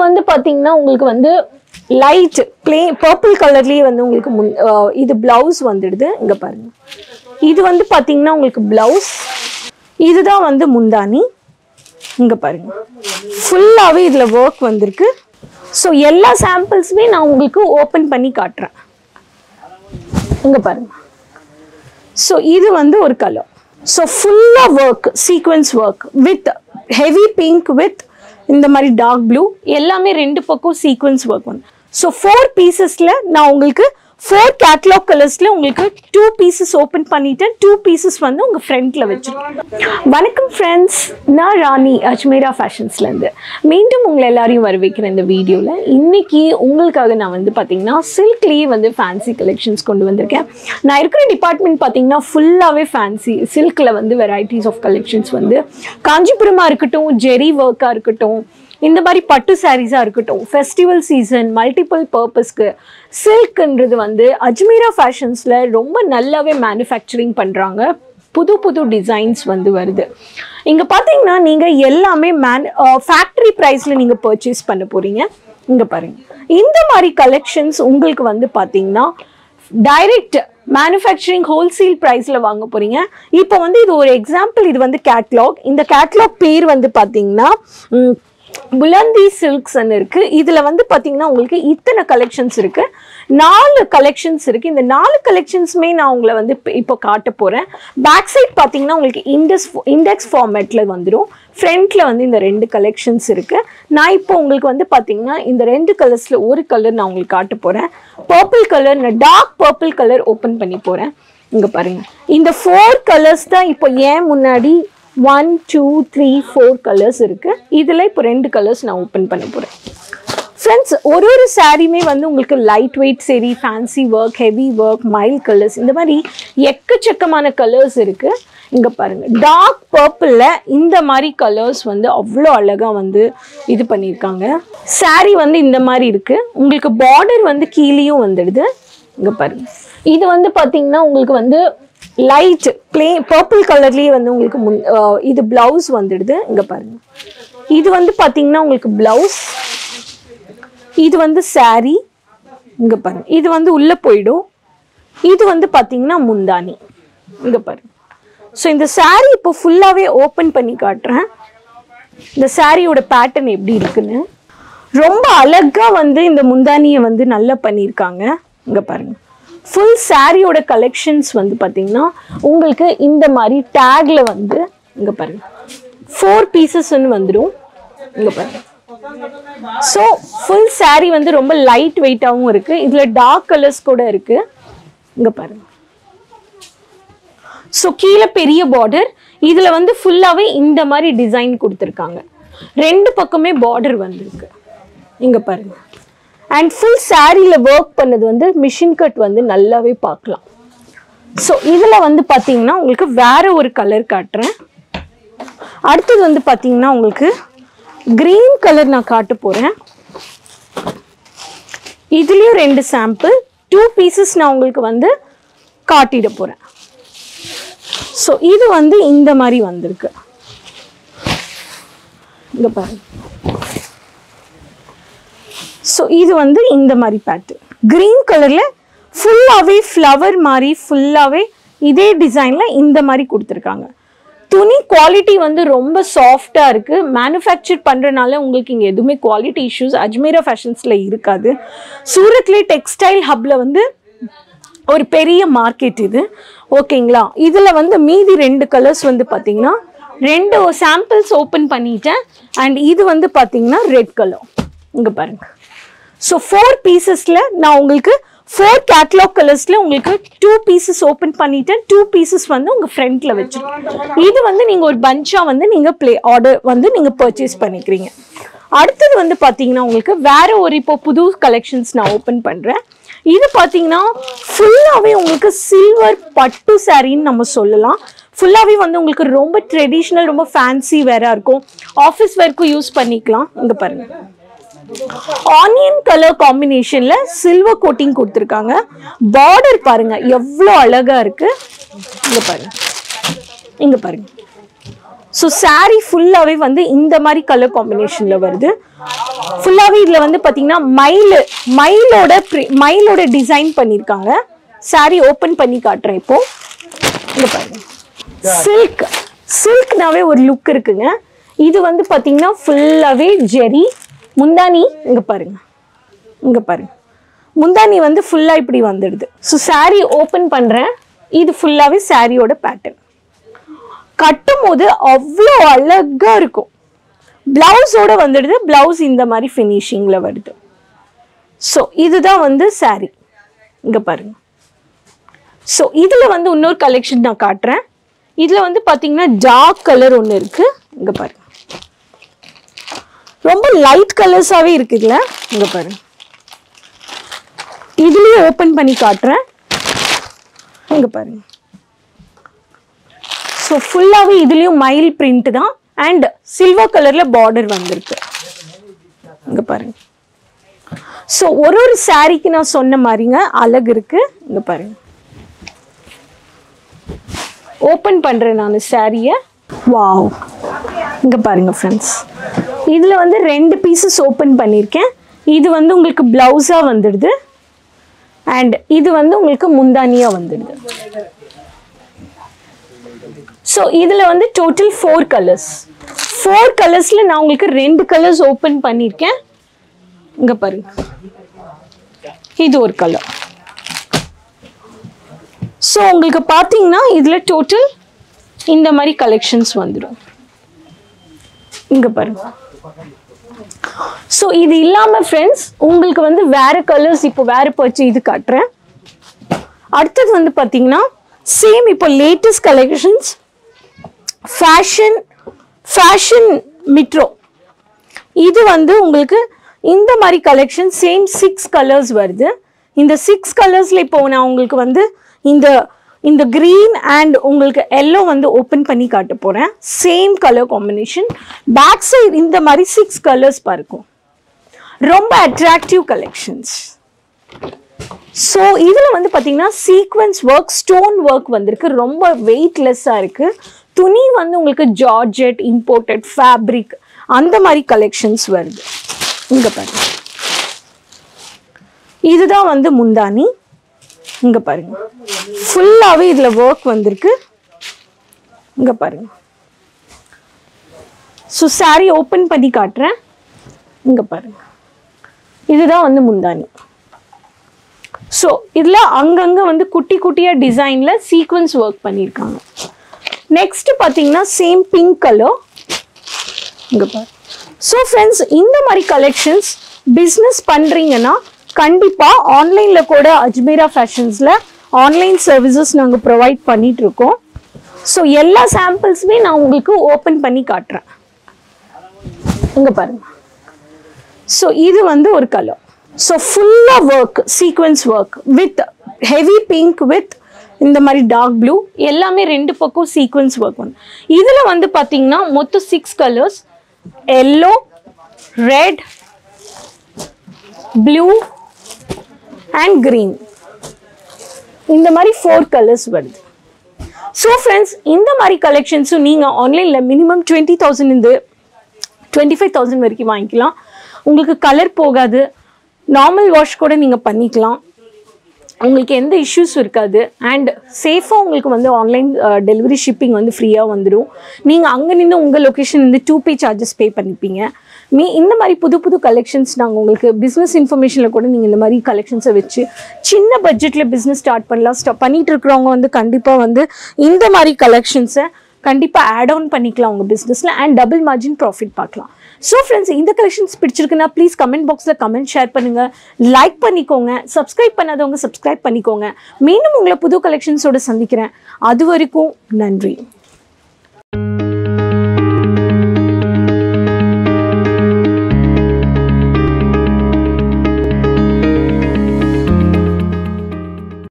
வந்து பாத்தீங்கன்னா உங்களுக்கு வந்து லைட் பிளே பர்பிள் கலர்லயே வந்து உங்களுக்கு முன் அஹ் இது பிளவுஸ் வந்துடுது இங்க பாருங்க இது வந்து பாத்தீங்கன்னா உங்களுக்கு பிளவுஸ் இதுதான் வந்து முந்தானி இங்க பாருங்க ஃபுல்லாவே இதுல ஒர்க் வந்திருக்கு ஸோ எல்லா சாம்பிள்ஸுமே நான் உங்களுக்கு ஓப்பன் பண்ணி காட்டுறேன் இங்க பாருங்க ஸோ இது வந்து ஒரு கலர் ஸோ ஃபுல்லாக work sequence work with heavy pink with இந்த மாதிரி டார்க் ப்ளூ எல்லாமே ரெண்டு பக்கம் சீக்வன்ஸ் ஒர்க் வந்து ஸோ ஃபோர் பீசஸில் நான் உங்களுக்கு ஃபோர் கேட்லாக் கலர்ஸில் உங்களுக்கு டூ பீசஸ் ஓப்பன் பண்ணிட்டேன் டூ பீசஸ் வந்து உங்கள் ஃப்ரண்ட்டில் வச்சிருக்கேன் வணக்கம் ஃப்ரெண்ட்ஸ் நான் ராணி அஜ்மீரா ஃபேஷன்ஸ்லேருந்து மீண்டும் உங்களை எல்லாரையும் வரவேற்கிறேன் இந்த வீடியோவில் இன்னைக்கு உங்களுக்காக நான் வந்து பார்த்தீங்கன்னா சில்க்லேயே வந்து ஃபேன்சி கலெக்ஷன்ஸ் கொண்டு வந்திருக்கேன் நான் இருக்கிற டிபார்ட்மெண்ட் பார்த்தீங்கன்னா ஃபுல்லாகவே ஃபேன்சி சில்கில் வந்து வெரைட்டிஸ் ஆஃப் கலெக்ஷன்ஸ் வந்து காஞ்சிபுரமாக இருக்கட்டும் ஜெரி ஒர்க்காக இருக்கட்டும் இந்த மாதிரி பட்டு சாரீஸாக இருக்கட்டும் ஃபெஸ்டிவல் சீசன் மல்டிபிள் பர்பஸ்க்கு சில்க்ன்றது வந்து அஜ்மீரா ஃபேஷன்ஸில் ரொம்ப நல்லாவே மேனுஃபேக்சரிங் பண்ணுறாங்க புது புது டிசைன்ஸ் வந்து வருது இங்கே பார்த்தீங்கன்னா நீங்கள் எல்லாமே மேன் ஃபேக்ட்ரி ப்ரைஸில் நீங்கள் பர்ச்சேஸ் பண்ண போகிறீங்க இங்கே பாருங்கள் இந்த மாதிரி கலெக்ஷன்ஸ் உங்களுக்கு வந்து பார்த்தீங்கன்னா டைரக்ட் மேனுஃபேக்சரிங் ஹோல்சேல் ப்ரைஸில் வாங்க போகிறீங்க இப்போ வந்து இது ஒரு எக்ஸாம்பிள் இது வந்து கேட்லாக் இந்த கேட்லாக் பேர் வந்து பார்த்தீங்கன்னா ம், புலந்தி சில்க்ஸ்ன்னு இருக்கு இதுல வந்து பாத்தீங்கன்னா உங்களுக்கு இத்தனை கலெக்ஷன்ஸ் இருக்கு நாலு கலெக்ஷன்ஸ் இருக்கு இந்த நாலு கலெக்ஷன்ஸுமே நான் உங்களை வந்து இப்ப- இப்போ காட்ட போறேன் பேக் சைட் பாத்தீங்கன்னா உங்களுக்கு இண்டெக்ஸ் இண்டெக்ஸ் ஃபார்மேட்ல வந்துடும் ஃப்ரண்ட்ல வந்து இந்த ரெண்டு கலெக்ஷன்ஸ் இருக்கு நான் இப்போ உங்களுக்கு வந்து பாத்தீங்கன்னா இந்த ரெண்டு கலர்ஸ்ல ஒரு கலர் நான் உங்களுக்கு காட்ட போறேன் பர்பிள் கலர் நான் டார்க் பர்பிள் கலர் ஓப்பன் பண்ணி போறேன் இங்க பாருங்க இந்த ஃபோர் கலர்ஸ் தான் இப்போ ஏன் முன்னாடி one two three four colours இருக்கு இதுல இப்போ ரெண்டு கலர்ஸ் நான் ஓப்பன் பண்ண போறேன் ஃப்ரெண்ட்ஸ் ஒரு ஒரு சாரியுமே வந்து உங்களுக்கு லைட் வெயிட் சரி fancy work heavy work mild colours இந்த மாதிரி எக்கச்சக்கமான கலர்ஸ் இருக்கு இங்க பாருங்க டார்க் பர்பிளில் இந்த மாதிரி கலர்ஸ் வந்து அவ்வளோ அழகா வந்து இது பண்ணியிருக்காங்க saree வந்து இந்த மாதிரி இருக்கு உங்களுக்கு பார்டர் வந்து கீழேயும் வந்துடுது இங்க பாருங்க இது வந்து பாத்தீங்கன்னா உங்களுக்கு வந்து லைட் பிளே பர்பிள் கலர்லயே வந்து உங்களுக்கு முன் அஹ் இது பிளவுஸ் வந்துடுது இங்க பாருங்க இது வந்து பாத்தீங்கன்னா உங்களுக்கு பிளவுஸ் இது வந்து saree இங்க பாருங்க இது வந்து உள்ள போயிடும் இது வந்து பாத்தீங்கன்னா முந்தானி இங்க பாருங்க ஸோ இந்த saree இப்போ ஃபுல்லாவே ஓப்பன் பண்ணி காட்டுறேன் இந்த சாரியோட பேட்டர்ன் எப்படி இருக்குன்னு ரொம்ப அழகா வந்து இந்த முந்தானியை வந்து நல்லா பண்ணியிருக்காங்க இங்க பாருங்க ஃபுல் சாரியோட கலெக்ஷன்ஸ் வந்து பாத்தீங்கன்னா உங்களுக்கு இந்த மாதிரி டேக்ல வந்து இங்க பாருங்க ஃபோர் பீசஸ்ன்னு வந்துடும் இங்க பாருங்க ஸோ ஃபுல் saree வந்து ரொம்ப லைட் வெயிட்டாகவும் இருக்கு இதுல டார்க் கலர்ஸ் கூட இருக்கு இங்க பாருங்க ஸோ கீழே பெரிய பார்டர் இதுல வந்து ஃபுல்லாவே இந்த மாதிரி டிசைன் கொடுத்துருக்காங்க ரெண்டு பக்கமே பார்டர் வந்திருக்கு இங்க பாருங்க அண்ட் ஃபுல் சாரியில் ஒர்க் பண்ணது வந்து மிஷின் கட் வந்து நல்லாவே பார்க்கலாம் ஸோ இதுல வந்து பாத்தீங்கன்னா உங்களுக்கு வேற ஒரு கலர் காட்டுறேன் அடுத்தது வந்து பாத்தீங்கன்னா உங்களுக்கு கிரீன் கலர் நான் காட்ட போறேன் இதுலயும் ரெண்டு சாம்பிள் டூ பீசஸ் நான் உங்களுக்கு வந்து காட்டிட போறேன் ஸோ இது வந்து இந்த மாதிரி வந்திருக்கு இங்க பாருங்க ஸோ இது வந்து இந்த மாதிரி பேட்டர்ன் கிரீன் கலரில் ஃபுல்லாகவே ஃப்ளவர் மாதிரி ஃபுல்லாகவே இதே டிசைனில் இந்த மாதிரி கொடுத்துருக்காங்க துணி குவாலிட்டி வந்து ரொம்ப சாஃப்டாக இருக்குது மேனுஃபேக்சர் பண்ணுறனால உங்களுக்கு இங்கே எதுவுமே குவாலிட்டி இஷ்யூஸ் அஜ்மீரா ஃபேஷன்ஸில் இருக்காது சூரத்லேயே டெக்ஸ்டைல் ஹப்பில் வந்து ஒரு பெரிய மார்க்கெட் இது ஓகேங்களா இதில் வந்து மீதி ரெண்டு கலர்ஸ் வந்து பார்த்தீங்கன்னா ரெண்டு சாம்பிள்ஸ் ஓப்பன் பண்ணிட்டேன் அண்ட் இது வந்து பார்த்தீங்கன்னா ரெட் கலர் இங்கே பாருங்க ஸோ ஃபோர் பீசஸில் நான் உங்களுக்கு ஃபோர் கேட்லாக் கலர்ஸில் உங்களுக்கு டூ பீசஸ் ஓப்பன் பண்ணிட்டேன் டூ பீசஸ் வந்து உங்கள் ஃப்ரண்ட்டில் வச்சுருக்கேன் இது வந்து நீங்கள் ஒரு பஞ்சாக வந்து நீங்கள் ப்ளே ஆர்டர் வந்து நீங்கள் பர்ச்சேஸ் பண்ணிக்கிறீங்க அடுத்தது வந்து பார்த்தீங்கன்னா உங்களுக்கு வேற ஒரு இப்போ புது கலெக்ஷன்ஸ் நான் ஓப்பன் பண்ணுறேன் இது பார்த்தீங்கன்னா ஃபுல்லாகவே உங்களுக்கு சில்வர் பட்டு சாரின்னு நம்ம சொல்லலாம் ஃபுல்லாகவே வந்து உங்களுக்கு ரொம்ப ட்ரெடிஷ்னல் ரொம்ப ஃபேன்சி வேற இருக்கும் ஆஃபீஸ் வேர்க்கும் யூஸ் பண்ணிக்கலாம் இங்கே பாருங்க ஆனியன் கலர் காம்பினேஷன்ல சில்வர் கோட்டிங் கொடுத்துருக்காங்க பார்டர் பாருங்க எவ்வளோ அழகா இருக்கு இங்க பாருங்க இங்க பாருங்க ஸோ saree ஃபுல்லாகவே வந்து இந்த மாதிரி கலர் காம்பினேஷனில் வருது ஃபுல்லாகவே இதில் வந்து பார்த்தீங்கன்னா மயில் மயிலோட pri- மயிலோட டிசைன் பண்ணியிருக்காங்க saree ஓப்பன் பண்ணி காட்டுறேன் இப்போ இங்க பாருங்க சில்க் சில்க்னாவே ஒரு லுக் இருக்குங்க இது வந்து பார்த்தீங்கன்னா ஃபுல்லாகவே ஜெரி முந்தானி இங்க பாருங்க இங்க பாருங்க முந்தானி வந்து ஃபுல்லாக இப்படி வந்துடுது ஸோ saree ஓப்பன் பண்ணுறேன் இது ஃபுல்லாகவே சாரியோட பேட்டர்ன் கட்டும் போது அவ்வளோ அழகா இருக்கும் பிளவுஸோட வந்துடுது பிளவுஸ் இந்த மாதிரி ஃபினிஷிங்கில் வருது ஸோ இதுதான் வந்து saree இங்க பாருங்க ஸோ இதில் வந்து இன்னொரு கலெக்ஷன் நான் காட்டுறேன் இதில் வந்து பார்த்தீங்கன்னா டார்க் கலர் ஒன்று இருக்கு இங்க பாருங்க ரொம்ப லைட் கலர்ஸாகவே இருக்குதுல இங்க பாருங்க இதுலயும் ஓப்பன் பண்ணி காட்டுறேன் இங்க பாருங்க ஸோ ஃபுல்லாகவே இதுலேயும் மயில் பிரிண்ட் தான் அண்ட் சில்வர் கலரில் பார்டர் வந்திருக்கு இங்க பாருங்க ஸோ ஒரு ஒரு சாரிக்கு நான் சொன்ன மாதிரிங்க அழகு இருக்கு இங்க பாருங்க ஓப்பன் பண்றேன் நான் சாரியை வாவ் இங்க பாருங்க ஃப்ரெண்ட்ஸ் இதுல வந்து ரெண்டு பீசஸ் ஓப்பன் பண்ணியிருக்கேன் இது வந்து உங்களுக்கு பிளவுஸா வந்துடுது அண்ட் இது வந்து உங்களுக்கு முந்தானியா வந்துடுது ஸோ இதில் வந்து டோட்டல் ஃபோர் கலர்ஸ் ஃபோர் கலர்ஸில் நான் உங்களுக்கு ரெண்டு கலர்ஸ் ஓப்பன் பண்ணியிருக்கேன் இங்கே பாருங்க இது ஒரு கலர் ஸோ உங்களுக்கு பார்த்தீங்கன்னா இதில் டோட்டல் இந்த மாதிரி கலெக்ஷன்ஸ் வந்துடும் இங்கே பாருங்க ஸோ இது இல்லாமல் ஃப்ரெண்ட்ஸ் உங்களுக்கு வந்து வேற கலர்ஸ் இப்போ வேற பர்ச்சு இது காட்டுறேன் அடுத்தது வந்து பார்த்தீங்கன்னா சேம் இப்போ லேட்டஸ்ட் கலெக்ஷன்ஸ் ஃபேஷன் ஃபேஷன் மிட்ரோ இது வந்து உங்களுக்கு இந்த மாதிரி கலெக்ஷன் சேம் சிக்ஸ் கலர்ஸ் வருது இந்த சிக்ஸ் கலர்ஸில் இப்போ நான் உங்களுக்கு வந்து இந்த இந்த க்ரீன் அண்ட் உங்களுக்கு எல்லோ வந்து ஓப்பன் பண்ணி காட்ட போகிறேன் same colour combination back side இந்த மாதிரி சிக்ஸ் கலர்ஸ் இருக்கும் ரொம்ப அட்ராக்டிவ் கலெக்ஷன்ஸ் ஸோ இதில் வந்து பார்த்தீங்கன்னா சீக்வன்ஸ் ஒர்க் ஸ்டோன் ஒர்க் வந்திருக்கு ரொம்ப வெயிட்லெஸ்ஸாக இருக்குது துணி வந்து உங்களுக்கு ஜார்ஜெட் இம்போர்ட்டட் ஃபேப்ரிக் அந்த மாதிரி கலெக்ஷன்ஸ் வருது இங்கே பாருங்க இதுதான் வந்து முந்தானி இங்கே பாருங்க ஃபுல்லாகவே இதில் ஒர்க் வந்திருக்கு இங்கே பாருங்க ஸோ saree ஓப்பன் பண்ணி காட்டுறேன் இங்கே பாருங்க இதுதான் வந்து முந்தானி ஸோ இதில் அங்கங்கே வந்து குட்டி குட்டியாக டிசைனில் சீக்வன்ஸ் ஒர்க் பண்ணியிருக்காங்க நெக்ஸ்ட் பார்த்தீங்கன்னா சேம் பிங்க் கலர் இங்கே பாரு ஸோ ஃப்ரெண்ட்ஸ் இந்த மாதிரி கலெக்ஷன்ஸ் பிஸ்னஸ் பண்ணுறீங்கன்னா கண்டிப்பாக ஆன்லைனில் கூட அஜ்மீரா ஃபேஷன்ஸில் ஆன்லைன் சர்வீசஸ் நாங்கள் ப்ரொவைட் பண்ணிட்டு இருக்கோம் ஸோ எல்லா சாம்பிள்ஸுமே நான் உங்களுக்கு ஓப்பன் பண்ணி காட்டுறேன் இங்கே பாருங்க ஸோ இது வந்து ஒரு கலர் ஸோ ஃபுல்லாக work sequence work with heavy pink with இந்த மாதிரி டார்க் ப்ளூ எல்லாமே ரெண்டு பக்கம் சீக்வன்ஸ் ஒர்க் வந்து இதில் வந்து பார்த்தீங்கன்னா மொத்தம் six colours yellow red blue and green இந்த மாதிரி ஃபோர் கலர்ஸ் வருது ஸோ ஃப்ரெண்ட்ஸ் இந்த மாதிரி கலெக்ஷன்ஸும் நீங்கள் ஆன்லைனில் மினிமம் டுவெண்ட்டி தௌசண்ட் இந்த டுவெண்ட்டி ஃபைவ் தௌசண்ட் வரைக்கும் வாங்கிக்கலாம் உங்களுக்கு கலர் போகாது நார்மல் வாஷ் கூட நீங்கள் பண்ணிக்கலாம் உங்களுக்கு எந்த இஷ்யூஸும் இருக்காது அண்ட் சேஃபாக உங்களுக்கு வந்து ஆன்லைன் டெலிவரி ஷிப்பிங் வந்து ஃப்ரீயாக வந்துடும் நீங்கள் அங்கே நின்று உங்கள் லொக்கேஷன் வந்து டூ பே சார்ஜஸ் பே பண்ணிப்பீங்க மீ இந்த மாதிரி புது புது கலெக்ஷன்ஸ் நாங்கள் உங்களுக்கு பிஸ்னஸ் இன்ஃபர்மேஷனில் கூட நீங்கள் இந்த மாதிரி கலெக்ஷன்ஸை வச்சு சின்ன பட்ஜெட்டில் பிஸ்னஸ் ஸ்டார்ட் பண்ணலாம் ஸ்டா பண்ணிட்டு இருக்கிறவங்க வந்து கண்டிப்பாக வந்து இந்த மாதிரி கலெக்ஷன்ஸை கண்டிப்பாக ஆட் ஆன் பண்ணிக்கலாம் உங்கள் பிஸ்னஸில் அண்ட் டபுள் மார்ஜின் ப்ராஃபிட் பார்க்கலாம் ஸோ ஃப்ரெண்ட்ஸ் இந்த கலெக்ஷன்ஸ் பிடிச்சிருக்குன்னா ப்ளீஸ் கமெண்ட் பாக்ஸில் கமெண்ட் ஷேர் பண்ணுங்கள் லைக் பண்ணிக்கோங்க சப்ஸ்கிரைப் பண்ணாதவங்க சப்ஸ்கிரைப் பண்ணிக்கோங்க மீண்டும் உங்களை புது கலெக்ஷன்ஸோட சந்திக்கிறேன் அது வரைக்கும் நன்றி